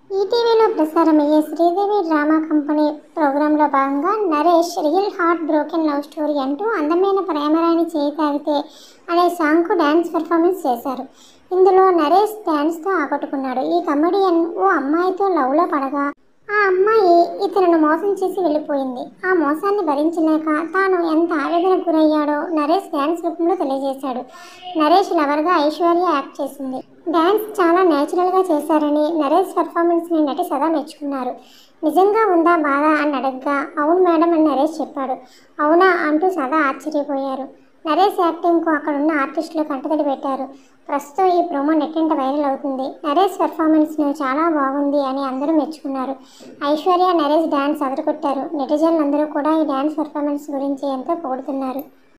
ఈటీవీలో ప్రసారమయ్యే Sridevi drama company ప్రోగ్రాంలో భాగంగా Naresh real heart broken love story అంటూ అందమైన ప్రేమరాణి చేయి తాగితే అనే సాంగ్కు డ్యాన్స్ పెర్ఫార్మెన్స్ చేశారు ఇందులో నరేష్ డ్యాన్స్తో ఆకట్టుకున్నాడు ఈ కమెడియన్ ఓ అమ్మాయితో లవ్లో పడగా ఆ అమ్మాయి ఇతరును మోసం చేసి వెళ్ళిపోయింది ఆ మోసాన్ని భరించలేక తాను ఎంత ఆవేదనకు గురయ్యాడో నరేష్ డ్యాన్స్ రూపంలో తెలియజేశాడు నరేష్ లవర్గా ఐశ్వర్య యాక్ట్ చేసింది డ్యాన్స్ చాలా నేచురల్గా చేశారని నరేష్ పర్ఫార్మెన్స్ని నటి సదా మెచ్చుకున్నారు నిజంగా ఉందా బాధ అని అడగ్గా అవును మేడం అని నరేష్ చెప్పాడు అవునా అంటూ సదా ఆశ్చర్యపోయారు నరేష్ యాక్టింగ్కు అక్కడున్న ఆర్టిస్టులు కంటతడి పెట్టారు ప్రస్తుతం ఈ ప్రోమో నెట్టింట వైరల్ అవుతుంది నరేష్ పెర్ఫార్మెన్స్ను చాలా బాగుంది అని అందరూ మెచ్చుకున్నారు ఐశ్వర్య నరేష్ డ్యాన్స్ అదరగొట్టారు నెటిజన్లు అందరూ కూడా ఈ డ్యాన్స్ పెర్ఫార్మెన్స్ గురించి ఎంతో పొగుడుతున్నారు